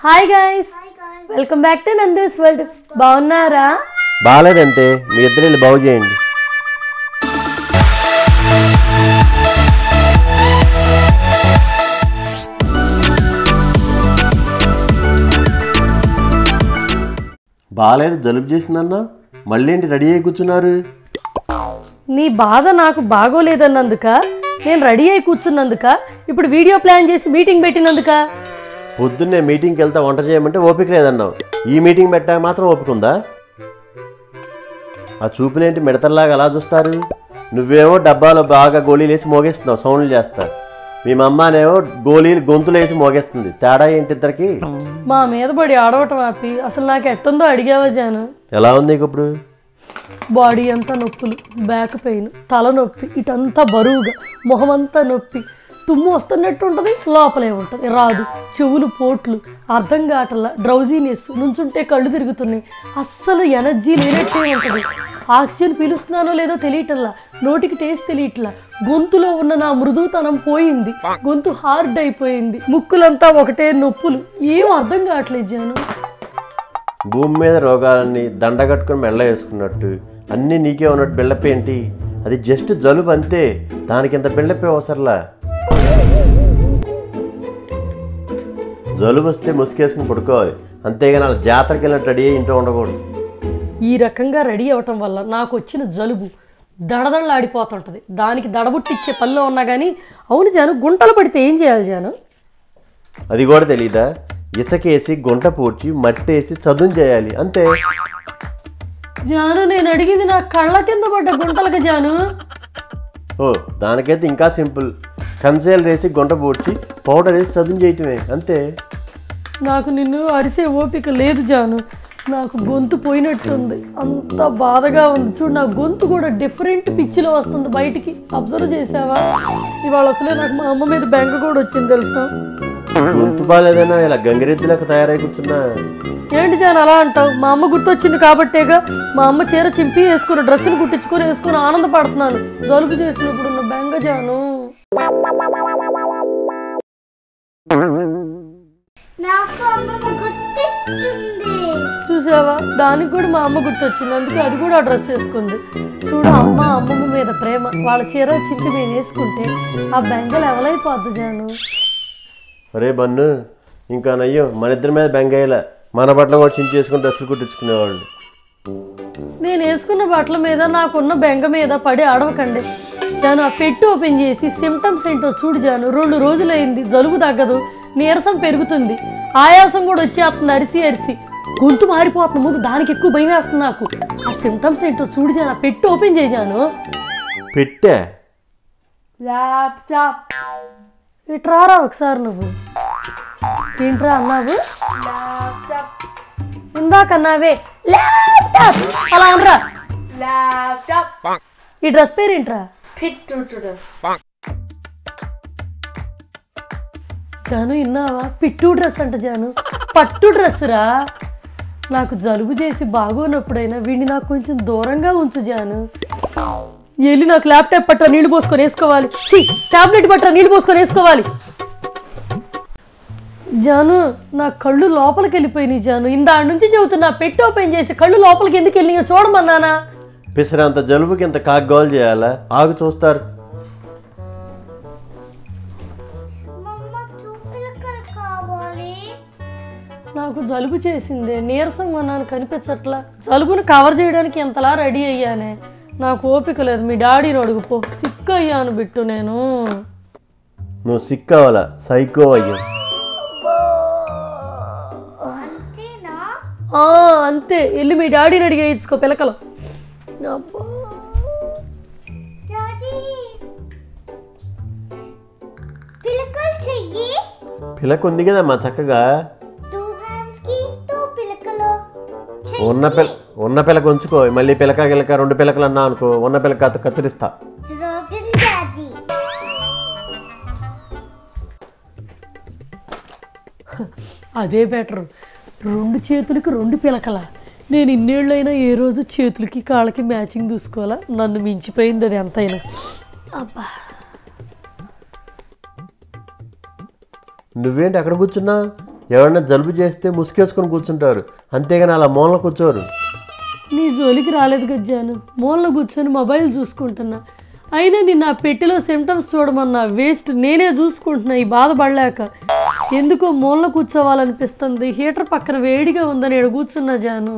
Hi guys welcome back to Nandu's world బాగున్నారా బాగాలేదంటే మీ ఇద్దరు వెళ్ళి బాగు చేయండి బాగాలేదు జలుబు చేసిందన్నా మళ్ళీ ఏంటి రెడీ అయి కూర్చున్నారు నీ బాధ నాకు బాగోలేదన్నందుక నేను రెడీ అయి కూర్చున్నందుక ఇప్పుడు వీడియో ప్లాన్ చేసి మీటింగ్ పెట్టినందుక పొద్దున్నే మీటింగ్కి వెళ్తా వంట చేయమంటే ఓపిక లేదన్నావు ఈ మీటింగ్ పెట్టాక మాత్రం ఓపిక ఉందా ఆ చూపులేంటి మిడతల్లాగా అలా చూస్తారు నువ్వేమో డబ్బాలో బాగా గోళీలు వేసి మోగేస్తున్నావు సౌండ్లు చేస్తా మీ మమ్మనేమో గోళీలు గొంతులు వేసి మోగేస్తుంది తేడా ఏంటి ఇద్దరికి మా మీద పడి ఆడవటం ఆపి అసలు నాకు ఎట్టుందో అడిగావా జాను ఎలా ఉంది నీకు ఇప్పుడు బాడీ అంతా నొప్పులు బ్యాక్ పెయిన్ తల నొప్పి ఇటంతా బరువుగా మొహం అంతా నొప్పి తుమ్ము వస్తున్నట్టు ఉంటుంది లోపలే ఉంటుంది రాదు చెవులు పోట్లు అర్థం కావట్లా డ్రౌజీనెస్ నుంచుంటే కళ్ళు తిరుగుతున్నాయి అస్సలు ఎనర్జీ లేనట్టే ఉంటుంది ఆక్సిజన్ పీలుస్తున్నానో లేదో తెలియటల్లా నోటికి టేస్ట్ తెలియట్లా గొంతులో ఉన్న నా మృదుతనం పోయింది గొంతు హార్డ్ అయిపోయింది ముక్కులంతా ఒకటే నొప్పులు ఏం అర్థం కావట్లేదు జాను భూమి మీద రోగాలన్నీ దండ కట్టుకొని మెళ్ళ వేసుకున్నట్టు అన్నీ నీకే ఉన్నట్టు బిల్డప్ ఏంటి అది జస్ట్ జలుబు అంతే దానికి ఇంత బిల్డప్ అవసరంలా జలుబు వస్తే ముసుకేసుకుని పడుకోవాలి అంతేగాని అలా జాతరకి వెళ్ళినట్టు రెడీ అయ్యి ఇంట్లో ఉండకూడదు ఈ రకంగా రెడీ అవటం వల్ల నాకు వచ్చిన జలుబు దడదడలాడిపోతుంటుంది దానికి దడబుట్టిచ్చే పనిలో ఉన్నా కానీ అవును జాను గుంటలు పడితే ఏం చేయాలి జాను అది కూడా తెలీదా ఇసకేసి గుంట పూడ్చి మట్టేసి చదును చేయాలి అంతే జాను నేను అడిగింది నా కళ్ళ కింద పడ్డ గుంటలకు జాను ఓ దానికైతే ఇంకా సింపుల్ కన్సేలు వేసి గుంట పూడ్చి పౌడర్ వేసి చదును చేయటమే అంతే నాకు నిన్ను అరిసే ఓపిక లేదు జాను నాకు గొంతు పోయినట్టుంది అంత బాధగా ఉంది చూడు నా గొంతు కూడా డిఫరెంట్ పిచ్చిలో వస్తుంది బయటికి అబ్జర్వ్ చేసావా ఇవాళ అసలే నాకు మా అమ్మ మీద బెంగ కూడా వచ్చింది తెలుసా గొంతు బాగాలేదన్నా ఇలా గంగిరెద్దులకు తయారై కూర్చున్నా ఏంటి జాన్ అలా అంటావు మా అమ్మ గుర్తొచ్చింది కాబట్టేగా మా అమ్మ చీర చింపి వేసుకుని డ్రెస్సులు కుట్టించుకొని వేసుకుని ఆనందపడుతున్నాను జలుబు చేసినప్పుడు ఉన్న బెంగ జాను నాకు అమ్మమ్మ గుర్తించింది చూసావా దానికి కూడా మా అమ్మ గుర్తొచ్చింది అందుకే అది కూడా ఆ డ్రెస్ వేసుకుంది చూడు అమ్మ అమ్మమ్మ మీద ప్రేమ వాళ్ళ చీర చింపి నేను వేసుకుంటే ఆ బెంగలు ఎవలైపోద్ది జాను అరే బన్ను ఇంకా నయ్యో మన ఇద్దరి మీద బెంగాయిల మన బట్టలు కూడా చించి చేసుకుని డ్రెస్సులు కుట్టించుకునేవాళ్ళు నేను వేసుకున్న బట్టల మీద నాకున్న బెంగ మీద పడి అడవకండి జాను ఆ పెట్టి ఓపెన్ చేసి సిమ్టమ్స్ ఏంటో చూడు జాను రెండు రోజులైంది జలుబు తగ్గదు నీరసం పెరుగుతుంది ఆయాసం కూడా వచ్చేస్తుంది అరిసి అరిసి గొంతు మారిపోతుంది ముందు దానికి ఎక్కువ భయం వేస్తుంది నాకు ఆ సిమ్టమ్స్ ఏంటో చూడు జాను ఆ పెట్టి ఓపెన్ చేశాను పెట్టా ల్యాప్టాప్ ఇట్రారా ఒకసారి నువ్వు ఏంట్రా అన్నావు ల్యాప్టాప్ ఇందాక అన్నావే ల్యాప్టాప్ అలా అనరా ల్యాప్టాప్ ఈ డ్రెస్ పేరేంట్రా ఫిట్ డ్రెస్ జాను విన్నావా పిట్టు డ్రెస్ అంట జాను పట్టు డ్రెస్ రా నాకు జలుబు చేసి బాగోనప్పుడైనా వీడిని నాకు కొంచెం దూరంగా ఉంచు జాను వెళ్ళి నాకు ల్యాప్టాప్ పట్ట నీళ్లు పోసుకొని వేసుకోవాలి ఛీ టాబ్లెట్ పట్ట నీళ్లు పోసుకొని వేసుకోవాలి జాను నా కళ్ళు లోపలికి వెళ్ళిపోయినాయి జాను ఇందా నుంచి చెబుతున్నా పెట్టి ఓపెన్ చేసి కళ్ళు లోపలికి ఎందుకు వెళ్ళినాయో చూడమన్నానా పిసరంత జలుబుకి ఇంత కాగ్గోలు చేయాలా ఆగు చూస్తారు మమ్మ చూపిలకలు కావాలి నాకు జలుబు చేసిందే నీరసంగా ఉన్నాను కనిపించట్లా జలుబును కవర్ చేయడానికి ఎంతలా రెడీ అయ్యానే నాకు ఓపిక లేదు మీ డాడీని అడుగుపో సిక్ అయ్యాను బిట్టు నేను నువ్వు సిక్ అవ్వాలా సైకో అయ్యా అంతేనా ఆ, అంతే వెళ్ళి మీ డాడీని అడిగి వేయించుకో పిలకలు అబ్బా. డాడీ పిలకలు చెయ్యి పిల్లకు ఉంది కదమ్మా చక్కగా టూ హ్యాండ్స్ కి టూ పిలకలు ఉన్న పిల్ల ఉన్న పిల్లక ఉంచుకో మళ్ళీ పిలక గిలక రెండు పిలకలు అన్నా అనుకో ఉన్న పిల్లక కత్తి- కత్తిరిస్తా డ్రాగన్ డాడీ అదే బెటర్ రెండు చేతులకి రెండు పిలకల నేను ఇన్నేళ్ళైనా ఏ రోజు చేతులకి కాళ్ళకి మ్యాచింగ్ చూసుకోవాలా నన్ను మించిపోయింది అది ఎంతైనా అబ్బా నువ్వేంటి అక్కడ కూర్చున్నా ఎవరైనా జలుబు చేస్తే ముసుకేసుకొని కూర్చుంటారు అంతేగాని అలా మూలన కూర్చోరు నీ జోలికి రాలేదు గజ్జాను మూలలో కూర్చొని మొబైల్ చూసుకుంటున్నా అయినా నేను నా పెట్టెలో సిమ్టమ్స్ చూడమన్నా వేస్ట్ నేనే చూసుకుంటున్నా ఈ బాధపడలేక ఎందుకో మూలలో కూర్చోవాలనిపిస్తుంది హీటర్ పక్కన వేడిగా ఉందని ఇక్కడ కూర్చున్నా జాను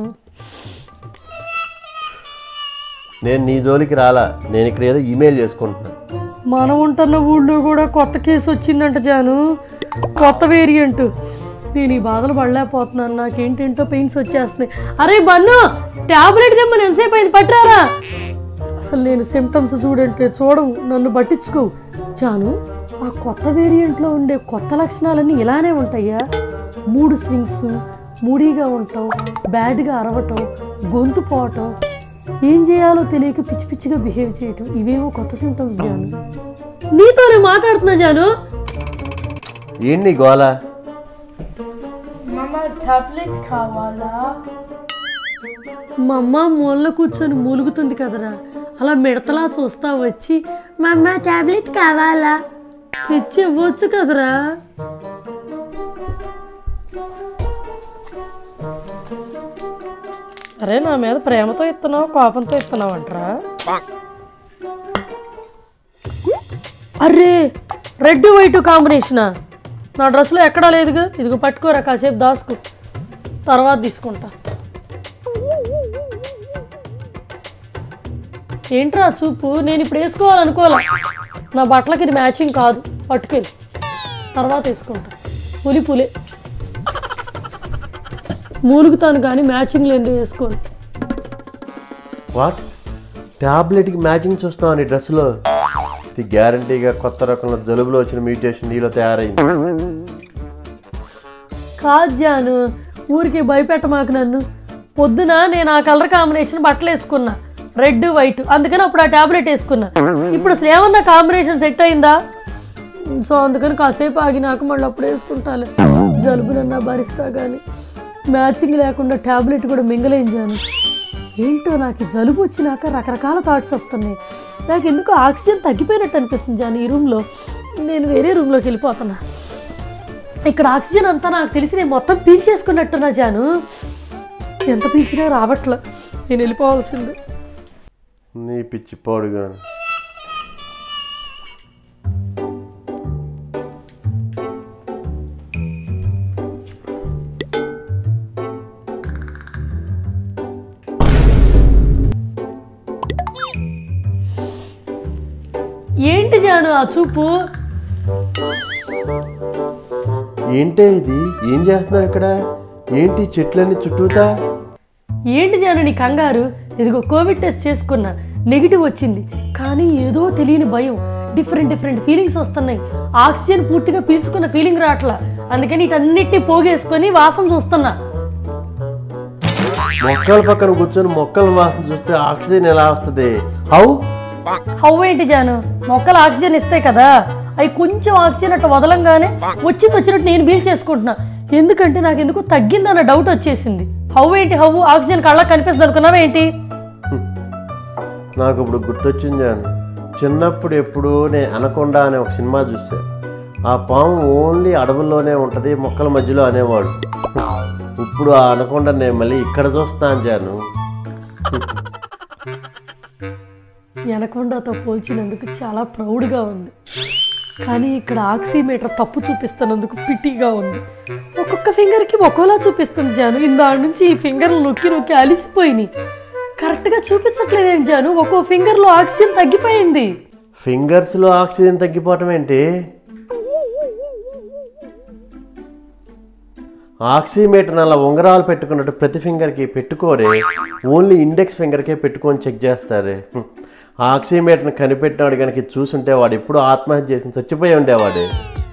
నేను నీ జోలికి రాలా నేను ఇక్కడ ఏదో ఈమెయిల్ చేసుకుంటున్నా మనం ఉంటున్న ఊళ్ళో కూడా కొత్త కేసు వచ్చిందంట జాను కొత్త వేరియంట్ నేను ఈ బాధలు పడలేకపోతున్నాను నాకేంటేంటో పెయిన్స్ వచ్చేస్తున్నాయి అరే బన్ను టాబ్లెట్ తెమ్మని ఎంతసేపు అయింది పట్టారా అసలు నేను సిమ్టమ్స్ చూడంటే చూడవు నన్ను పట్టించుకోవు జాను ఆ కొత్త వేరియంట్లో ఉండే కొత్త లక్షణాలన్నీ ఇలానే ఉంటాయా మూడు స్వింగ్స్ మూడీగా ఉండటం బ్యాడ్గా అరవటం గొంతు పోవటం ఏం చేయాలో తెలియక పిచ్చి పిచ్చిగా బిహేవ్ చేయటం ఇవేమో కొత్త సిమ్టమ్స్ జాను నీతోనే మాట్లాడుతున్నా జాను ఏంటి నీ గోల మమ్మ టాబ్లెట్ కావాలా మా అమ్మ మూలలో కూర్చొని మూలుగుతుంది కదరా అలా మిడతలా చూస్తా వచ్చి మా అమ్మ టాబ్లెట్ కావాలా తెచ్చి ఇవ్వచ్చు కదరా అరే నా మీద ప్రేమతో ఇస్తున్నావు కోపంతో ఇస్తున్నావు అంటరా అరే రెడ్ వైట్ కాంబినేషనా నా డ్రెస్లో ఎక్కడా లేదుగా ఇదిగో పట్టుకోరా కాసేపు దాసుకో తర్వాత తీసుకుంటా ఏంట్రా చూపు నేను ఇప్పుడు వేసుకోవాలనుకోలే నా బట్టలకి ఇది మ్యాచింగ్ కాదు పట్టుకెళ్ళి తర్వాత వేసుకుంటా పులి పులే మూలుగుతాను కానీ మ్యాచింగ్ లేని వేసుకోను వాట్ ట్యాబ్లెట్కి మ్యాచింగ్ చూస్తావు నీ డ్రెస్సులో ఇది గ్యారంటీగా కొత్త రకంలో జలుబులో వచ్చిన మ్యూటేషన్ నీలో తయారైంది కాదు జాను ఊరికి భయపెట్ట మాకు నన్ను పొద్దున నేను ఆ కలర్ కాంబినేషన్ బట్టలు వేసుకున్నా రెడ్ వైట్ అందుకని అప్పుడు ఆ టాబ్లెట్ వేసుకున్నా ఇప్పుడు అసలు ఏమన్నా కాంబినేషన్ సెట్ అయిందా సో అందుకని కాసేపు ఆగి నాకు మళ్ళీ అప్పుడు వేసుకుంటాలే జలుబునన్నా భరిస్తా కానీ మ్యాచింగ్ లేకుండా టాబ్లెట్ కూడా మింగలేం జాను ఏంటో నాకు ఈ జలుబు వచ్చినాక రకరకాల థాట్స్ వస్తున్నాయి నాకు ఎందుకు ఆక్సిజన్ తగ్గిపోయినట్టు అనిపిస్తుంది జాను ఈ రూమ్లో నేను వేరే రూమ్లోకి వెళ్ళిపోతున్నా ఇక్కడ ఆక్సిజన్ అంతా నాకు తెలిసి నేను మొత్తం పీల్చేసుకున్నట్టున్నా జాను ఎంత పీల్చినా రావట్లే నేను వెళ్ళిపోవాల్సిందే నీ పిచ్చి పాడుగాను ఏంటి జాను ఆ చూపు ఏంటే ఇది ఏం చేస్తున్నావు ఇక్కడ ఏంటి చెట్లన్నీ చుట్టూతా ఏంటి జాను నీ కంగారు ఇదిగో కోవిడ్ టెస్ట్ చేసుకున్నా నెగిటివ్ వచ్చింది కానీ ఏదో తెలియని భయం డిఫరెంట్ డిఫరెంట్ ఫీలింగ్స్ వస్తున్నాయి ఆక్సిజన్ పూర్తిగా పీల్చుకున్న ఫీలింగ్ రావట్లా అందుకని వీటన్నిటిని పోగేసుకొని వాసన చూస్తున్నా మొక్కల పక్కన కూర్చొని మొక్కల వాసన చూస్తే ఆక్సిజన్ ఎలా వస్తుంది హౌ హౌ ఏంటి జాను మొక్కలు ఆక్సిజన్ ఇస్తాయి కదా అవి కొంచెం ఆక్సిజన్ అట్లా వదలంగానే వచ్చింది వచ్చినట్టు నేను బీల్ చేసుకుంటున్నా ఎందుకంటే నాకు ఎందుకు తగ్గిందన్న డౌట్ వచ్చేసింది హౌ ఏంటి హౌ ఆక్సిజన్ కళ్ళకి కనిపిస్తుంది అనుకున్నావా ఏంటి నాకు ఇప్పుడు గుర్తొచ్చింది జాను చిన్నప్పుడు ఎప్పుడు నేను అనకొండ అనే ఒక సినిమా చూసా ఆ పాము ఓన్లీ అడవుల్లోనే ఉంటుంది మొక్కల మధ్యలో అనేవాడు ఇప్పుడు ఆ అనకొండ నేను మళ్ళీ ఇక్కడ చూస్తాను జాను ఎనకొండతో పోల్చినందుకు చాలా ప్రౌడ్గా ఉంది కానీ ఇక్కడ ఆక్సిమీటర్ తప్పు చూపిస్తున్నందుకు పిట్టిగా ఉంది ఒక్కొక్క ఫింగర్కి ఒక్కోలా చూపిస్తుంది జాను ఇందాడి నుంచి ఈ ఫింగర్లు నొక్కి నొక్కి అలిసిపోయినాయి కరెక్ట్గా చూపించట్లేదేంటి జాను ఒక్కో ఫింగర్లో ఆక్సిజన్ తగ్గిపోయింది ఫింగర్స్లో ఆక్సిజన్ తగ్గిపోవటం ఏంటి ఆక్సిమీటర్ అలా ఉంగరాలు పెట్టుకున్నట్టు ప్రతి ఫింగర్కి పెట్టుకోరే ఓన్లీ ఇండెక్స్ ఫింగర్కే పెట్టుకొని చెక్ చేస్తారే హ్మ్. ఆక్సిమీటర్ని కనిపెట్టినాడు కనుక ఇది చూసుంటే వాడు ఎప్పుడు ఆత్మహత్య చేసి చచ్చిపోయి ఉండేవాడే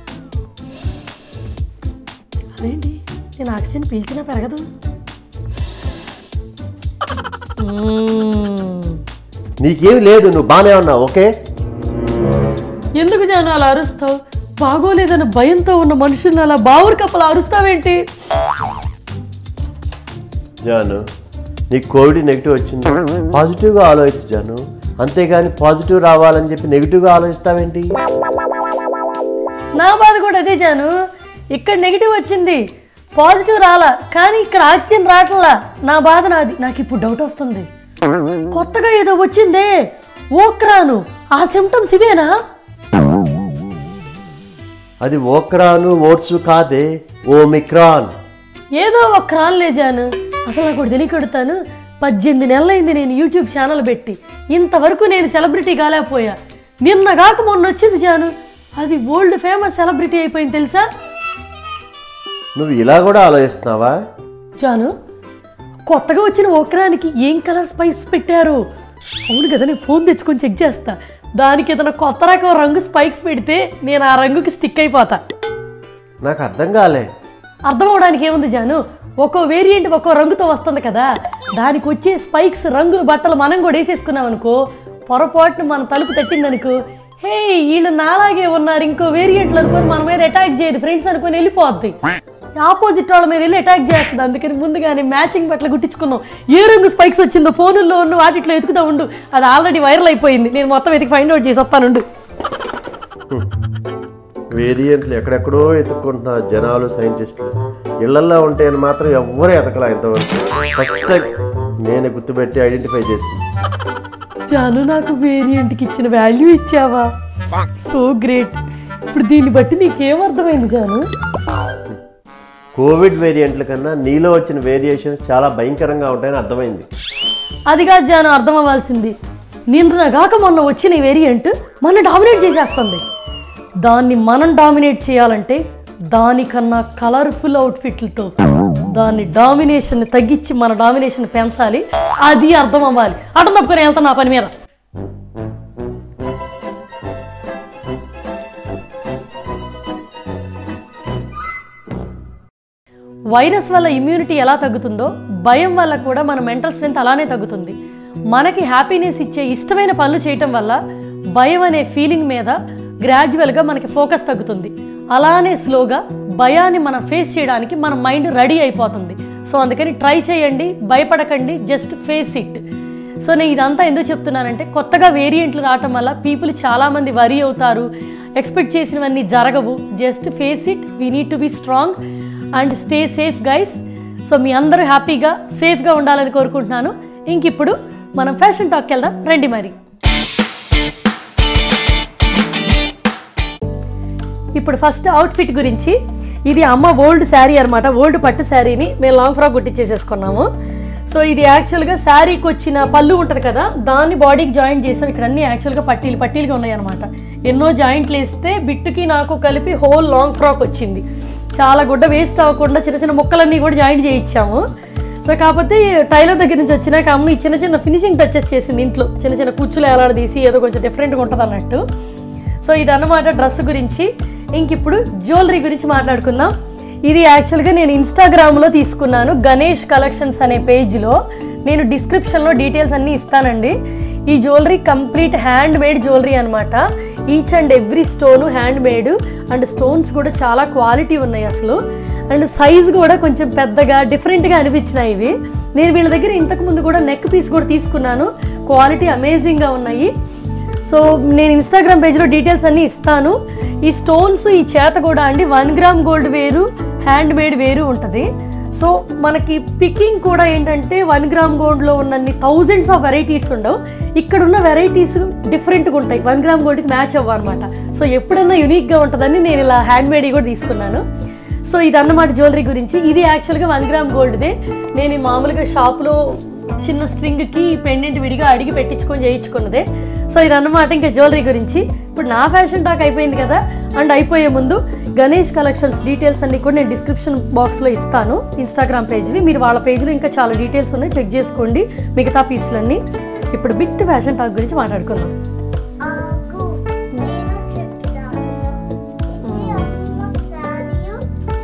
అదేంటి నేను ఆక్సిజన్ పీల్చినా పెరగదు మ్మ్. నీకేమి లేదు నువ్వు బాగానే ఉన్నావు ఓకే ఎందుకు జాను అలా అరుస్తావు బాగోలేదన్న భయంతో ఉన్న మనుషుల్ని అలా బావురు కప్పలు అరుస్తావేంటి జాను నీకు కోవిడ్ నెగిటివ్ వచ్చింది పాజిటివ్గా ఆలోచించు జాను అంతేగాని పాజిటివ్ రావాలని చెప్పి నెగిటివ్గా ఆలోచిస్తావేంటి నా బాధ కూడా అదే జాను ఇక్కడ నెగిటివ్ వచ్చింది పాజిటివ్ రాలా కానీ ఇక్కడ ఆక్సిజన్ రావట్లా నా బాధ నాది నాకు ఇప్పుడు డౌట్ వస్తుంది కొత్తగా ఏదో వచ్చిందే ఓక్రాను ఆ సిమ్టమ్స్ ఇవేనా అది ఓక్రాను ఓట్స్ కాదే ఓమిక్రాన్ ఏదో ఒక క్రాన్ లేజాను అసలు నాకు ఒకటి తెలియకొడతాను పద్దెనిమిది నెలలైంది నేను యూట్యూబ్ ఛానల్ పెట్టి ఇంతవరకు నేను సెలబ్రిటీ కాలేకపోయా నిన్న కాక మొన్న వచ్చింది జాను అది వరల్డ్ ఫేమస్ సెలబ్రిటీ అయిపోయింది తెలుసా నువ్వు ఇలా కూడా ఆలోచిస్తున్నావా జాను కొత్తగా వచ్చిన ఓక్రానికి ఏం కలర్ స్పైస్ పెట్టారు అవును కదా నేను ఫోన్ తెచ్చుకొని చెక్ చేస్తా దానికి ఏదైనా కొత్త రకం రంగు స్పైక్స్ పెడితే నేను ఆ రంగుకి స్టిక్ అయిపోతా నాకు అర్థం కాలే అర్థం అవడానికి ఏముంది జాను ఒక్కో వేరియంట్ ఒక్కో రంగుతో వస్తుంది కదా దానికి వచ్చే స్పైక్స్ రంగులు బట్టలు మనం కూడా వేసేసుకున్నాం అనుకో పొరపాటున మన తలుపు తట్టిందనుకో హే వీళ్ళు నాలాగే ఉన్నారు ఇంకో వేరియంట్లు అనుకొని మన మీద అటాక్ చేయదు ఫ్రెండ్స్ అనుకొని వెళ్ళిపోద్ది ఆపోజిట్ వాళ్ళ మీద వెళ్ళి అటాక్ చేస్తుంది అందుకని ముందుగానే మ్యాచింగ్ బట్టలు కుట్టించుకున్నాం ఏ రంగు స్పైక్స్ వచ్చిందో ఫోనుల్లో ఉన్న వాటిట్లో ఎతుకుతా ఉండు అది ఆల్రెడీ వైరల్ అయిపోయింది నేను మొత్తం వెతికి ఫైండ్ అవుట్ చేసి వస్తానుండు వేరియంట్లు ఎక్కడెక్కడో ఎత్తుక్కుంటున్న జనాలు సైంటిస్టులు ఇళ్లల్లో ఉంటే అని మాత్రం ఎవ్వరూ ఎతకలా ఇంతవరకు ఫస్ట్ టైం నేను గుర్తుపెట్టి ఐడెంటిఫై చేసి జాను నాకు వేరియంట్కి ఇచ్చిన వాల్యూ ఇచ్చావా సో గ్రేట్ ఇప్పుడు దీన్ని బట్టి నీకేం అర్థమైంది జాను కోవిడ్ వేరియంట్ల కన్నా నీలో వచ్చిన వేరియేషన్స్ చాలా భయంకరంగా ఉంటాయని అర్థమైంది అది కాదు జాను అర్థం అవ్వాల్సింది నిన్న కాక మొన్న వచ్చిన ఈ వేరియంట్ మన డామినేట్ చేసేస్తుంది దాన్ని మనం డామినేట్ చేయాలంటే దానికన్నా కలర్ఫుల్ అవుట్ఫిట్లతో దాన్ని డామినేషన్ తగ్గించి మన డామినేషన్ పెంచాలి అది అర్థం అవ్వాలి అర్థం తప్పుకొని వెళ్తాను నా పని మీద వైరస్ వల్ల ఇమ్యూనిటీ ఎలా తగ్గుతుందో భయం వల్ల కూడా మన మెంటల్ స్ట్రెంత్ అలానే తగ్గుతుంది మనకి హ్యాపీనెస్ ఇచ్చే ఇష్టమైన పనులు చేయటం వల్ల భయం అనే ఫీలింగ్ మీద గ్రాడ్యువల్గా మనకి ఫోకస్ తగ్గుతుంది అలానే స్లోగా భయాన్ని మనం ఫేస్ చేయడానికి మన మైండ్ రెడీ అయిపోతుంది సో అందుకని ట్రై చేయండి భయపడకండి జస్ట్ ఫేస్ ఇట్ సో నేను ఇదంతా ఎందుకు చెప్తున్నానంటే కొత్తగా వేరియంట్లు రావటం వల్ల పీపుల్ చాలామంది వరీ అవుతారు ఎక్స్పెక్ట్ చేసినవన్నీ జరగవు just face it we need to be strong and stay safe guys so మీ అందరూ హ్యాపీగా సేఫ్గా ఉండాలని కోరుకుంటున్నాను ఇంక ఇప్పుడు మనం ఫ్యాషన్ టాక్కి వెళ్దాం రండి మరి ఇప్పుడు ఫస్ట్ అవుట్ఫిట్ గురించి ఇది అమ్మ ఓల్డ్ శారీ అనమాట ఓల్డ్ పట్టు శారీని మేము లాంగ్ ఫ్రాక్ కుట్టించేసేసుకున్నాము సో ఇది యాక్చువల్గా శారీకి వచ్చిన పళ్ళు ఉంటుంది కదా దాన్ని బాడీకి జాయింట్ చేసాం ఇక్కడ అన్ని యాక్చువల్గా పట్టీలు పట్టీలుగా ఉన్నాయి అనమాట ఎన్నో జాయింట్లు వేస్తే బిట్టుకి నాకు కలిపి హోల్ లాంగ్ ఫ్రాక్ వచ్చింది చాలా గుడ్డ వేస్ట్ అవ్వకుండా చిన్న చిన్న ముక్కలన్నీ కూడా జాయింట్ చేయించాము సో కాకపోతే టైలర్ దగ్గర నుంచి వచ్చినాక అమ్మ ఈ చిన్న చిన్న ఫినిషింగ్ టచెస్ చేసింది ఇంట్లో చిన్న చిన్న కుచ్చులు ఎలాడదీసి ఏదో కొంచెం డిఫరెంట్గా ఉంటుంది అన్నట్టు సో ఇది అన్నమాట డ్రెస్ గురించి ఇంక ఇప్పుడు జ్యువెలరీ గురించి మాట్లాడుకుందాం ఇది యాక్చువల్గా నేను ఇన్స్టాగ్రామ్లో తీసుకున్నాను గణేష్ కలెక్షన్స్ అనే పేజ్లో నేను డిస్క్రిప్షన్లో డీటెయిల్స్ అన్నీ ఇస్తానండి ఈ jewellery complete hand made jewellery అనమాట each and every stone hand made and stones కూడా చాలా క్వాలిటీ ఉన్నాయి అసలు అండ్ సైజ్ కూడా కొంచెం పెద్దగా డిఫరెంట్గా అనిపించినాయి ఇవి నేను వీళ్ళ దగ్గర ఇంతకు ముందు కూడా నెక్ పీస్ కూడా తీసుకున్నాను క్వాలిటీ అమేజింగ్గా ఉన్నాయి సో నేను ఇన్స్టాగ్రామ్ పేజ్లో డీటెయిల్స్ అన్నీ ఇస్తాను ఈ స్టోన్స్ ఈ చేత కూడా అండి వన్ గ్రామ్ గోల్డ్ వేరు హ్యాండ్ మేడ్ వేరు ఉంటుంది సో మనకి పికింగ్ కూడా ఏంటంటే వన్ గ్రామ్ గోల్డ్లో ఉన్నన్ని థౌజండ్స్ ఆఫ్ వెరైటీస్ ఉండవు ఇక్కడ ఉన్న వెరైటీస్ డిఫరెంట్గా ఉంటాయి వన్ గ్రామ్ గోల్డ్కి మ్యాచ్ అవ్వ అనమాట సో ఎప్పుడన్నా యునిక్గా ఉంటుందని నేను ఇలా హ్యాండ్ మేడ్ కూడా తీసుకున్నాను సో ఇది అన్నమాట జ్యువెలరీ గురించి ఇది యాక్చువల్గా వన్ గ్రామ్ గోల్డ్దే నేను ఈ మామూలుగా షాప్లో చిన్న స్ట్రింగ్కి పెండెంట్ విడిగా అడిగి పెట్టించుకొని చేయించుకున్నదే సో ఇది అన్నమాట ఇంకా జ్యువెలరీ గురించి ఇప్పుడు నా ఫ్యాషన్ టాక్ అయిపోయింది కదా అండ్ అయిపోయే ముందు గణేష్ కలెక్షన్స్ డీటెయిల్స్ అన్ని కూడా నేను డిస్క్రిప్షన్ బాక్స్లో ఇస్తాను ఇన్స్టాగ్రామ్ పేజ్వి మీరు వాళ్ళ పేజ్లో ఇంకా చాలా డీటెయిల్స్ ఉన్నాయి చెక్ చేసుకోండి మిగతా పీసులన్నీ ఇప్పుడు బిట్ ఫ్యాషన్ టాక్ గురించి మాట్లాడుకుందాం ఆకు నేను చెప్తాను ఇది అమ్మ సారియు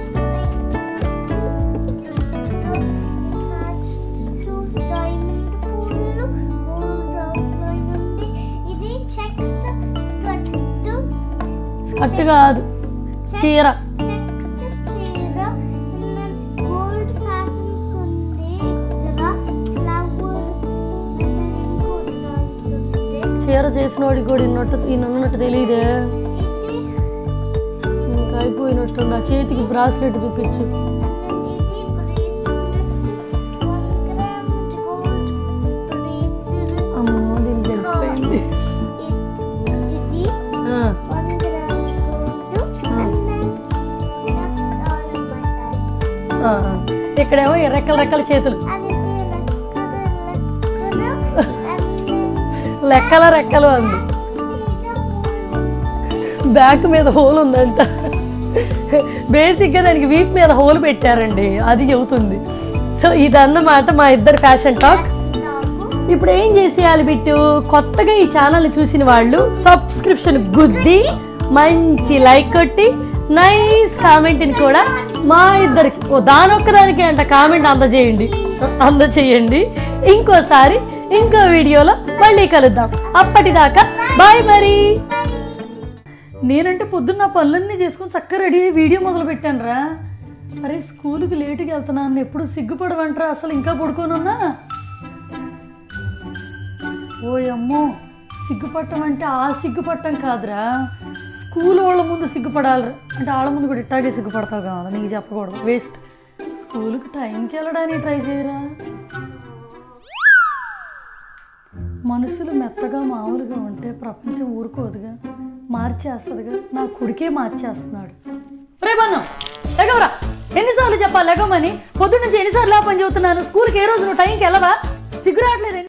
డైమండ్ పూలు గోల్డ్ అవుట్లైన్ ఉంది ఇది చెక్స్ స్కర్ట్ అట్టు కాదు చీర చెక్స్ చీర గోల్డ్ ప్యాటర్న్స్ ఉంది ఇక్కడ ఫ్లవర్ ఉంది చీర చేసినోడికి కూడా ఇన్నట్టు ఈయనన్నట్టు తెలియదే ఇది ఇంకా అయిపోయినట్టుంది ఆ చేతికి బ్రాస్లెట్ చూపించు ఇక్కడేమో ఈ రెక్కల రెక్కల చేతులు అది లెక్కలు లెక్కల రెక్కలు అంది బ్యాక్ మీద హోల్ ఉందంట బేసిక్గా దానికి వీప్ మీద హోల్ పెట్టారండి అది చెబుతుంది సో ఇదన్నమాట మా ఇద్దరు ఫ్యాషన్ టాక్ ఇప్పుడు ఏం చేసేయాలి బిట్టు కొత్తగా ఈ ఛానల్ చూసిన వాళ్ళు సబ్స్క్రిప్షన్ గుద్ది మంచి లైక్ కొట్టి నైస్ కామెంట్ని కూడా మా ఇద్దరికి ఓ దానొక్కదానికి అంట కామెంట్ అందజేయండి అందజేయండి ఇంకోసారి ఇంకో వీడియోలో మళ్ళీ కలుద్దాం అప్పటిదాకా బాయ్ మరి నేనంటే పొద్దున్న నా పనులన్నీ చేసుకొని చక్కగా రెడీ అయ్యి వీడియో మొదలు పెట్టాను రా అరే స్కూల్కి లేటుగా వెళ్తున్నాను ఎప్పుడు సిగ్గుపడవంటరా అసలు ఇంకా పడుకోనున్నా ఓ అమ్మో సిగ్గుపట్టం అంటే ఆ సిగ్గుపట్టం కాదురా స్కూల్ వాళ్ళ ముందు సిగ్గుపడాలి అంటే వాళ్ళ ముందు కూడా ఇట్టాగే సిగ్గుపడతావు కావాలి నీకు చెప్పకూడదు వేస్ట్ స్కూల్కి టైంకి వెళ్ళడానికి ట్రై చేయరా మనుషులు మెత్తగా మామూలుగా ఉంటే ప్రపంచం ఊరుకోదుగా మార్చేస్తుందిగా నా కొడుకే మార్చేస్తున్నాడు రేపన్నం లెగవరా ఎన్నిసార్లు చెప్పాలి లెగమని పొద్దున్న నుంచి ఎన్నిసార్లు లేపని చెబుతున్నాను స్కూల్కి ఏ రోజు నువ్వు టైంకి వెళ్ళవా సిగ్గు రావట్లేదు